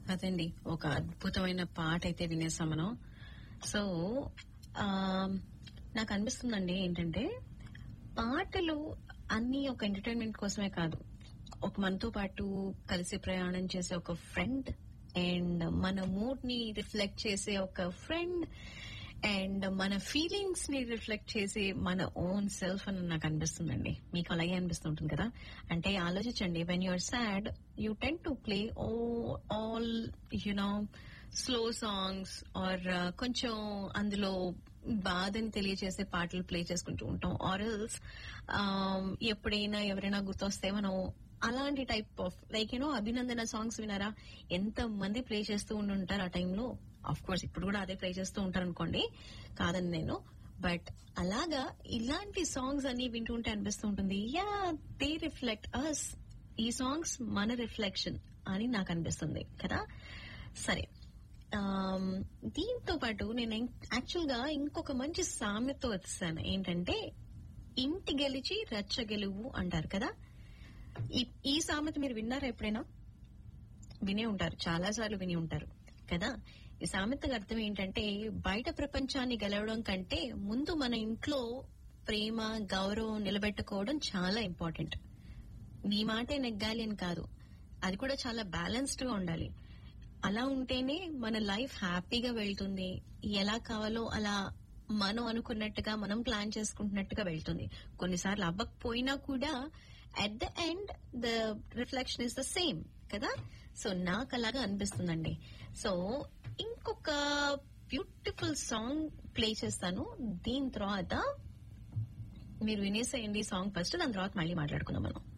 అదండి ఒక అద్భుతమైన పాట అయితే వినేసాం మనం సో ఆ, నాకు అనిపిస్తుందండి ఏంటంటే పాటలు అన్ని ఒక ఎంటర్టైన్మెంట్ కోసమే కాదు ఒక మనతో పాటు కలిసి ప్రయాణం చేసే ఒక ఫ్రెండ్ అండ్ మన మూడ్ ని రిఫ్లెక్ట్ చేసే ఒక ఫ్రెండ్ అండ్ మన ఫీలింగ్స్ ని రిఫ్లెక్ట్ చేసే మన ఓన్ సెల్ఫ్ అని నాకు అనిపిస్తుందండి మీకు అలాగే అనిపిస్తుంటుంది కదా అంటే ఆలోచించండి when you're sad you tend to play oh all you know slow songs are కొంచెం అందులో బాధని తెలియజేసే పాటలు ప్లే చేసుకుంటూ ఉంటాం ఆరల్స్ ఎప్పుడైనా ఎవరైనా గుర్తొస్తే మనం అలాంటి type of like you know Abhinandana songs వినారా ఎంత మంది ప్లే చేస్తూ ఉండి ఉంటారు ఆ టైంలో ఆఫ్ కోర్స్ ఇప్పుడు కూడా అదే ప్లే చేస్తూ ఉంటారు అనుకోండి కాదని నేను బట్ అలాగా ఇలాంటి సాంగ్స్ అన్ని వింటుంటే అనిపిస్తూ ఉంటుంది యా దే రిఫ్లెక్ట్ అస్ ఈ సాంగ్స్ మన రిఫ్లెక్షన్ అని నాకు అనిపిస్తుంది కదా సరే ఆమ్, దీంతో పాటు నేను యాక్చువల్ గా ఇంకొక మంచి సామెత వచ్చాను ఏంటంటే ఇంటి గెలిచి రచ్చ గెలువు అంటారు కదా ఈ- ఈ సామెత మీరు విన్నారా ఎప్పుడైనా వినే ఉంటారు చాలా సార్లు విని ఉంటారు కదా ఈ సామెతకు అర్థం ఏంటంటే బయట ప్రపంచాన్ని గెలవడం కంటే ముందు మన ఇంట్లో ప్రేమ గౌరవం నిలబెట్టుకోవడం చాలా ఇంపార్టెంట్ నీ మాటే నెగ్గాలి అని కాదు అది కూడా చాలా బ్యాలెన్స్డ్ గా ఉండాలి అలా ఉంటేనే మన లైఫ్ హ్యాపీగా వెళ్తుంది ఎలా కావాలో అలా మనం అనుకున్నట్టుగా మనం ప్లాన్ చేసుకుంటున్నట్టుగా వెళ్తుంది కొన్నిసార్లు అవ్వకపోయినా కూడా at the end the reflection is the same కదా సో నాకు అలాగా అనిపిస్తుందండి సో ఇంకొక బ్యూటిఫుల్ సాంగ్ ప్లే చేస్తాను దీని తర్వాత మీరు వినేసేయండి సాంగ్ ఫస్ట్ దాని తర్వాత మళ్ళీ మాట్లాడుకుందాం మనం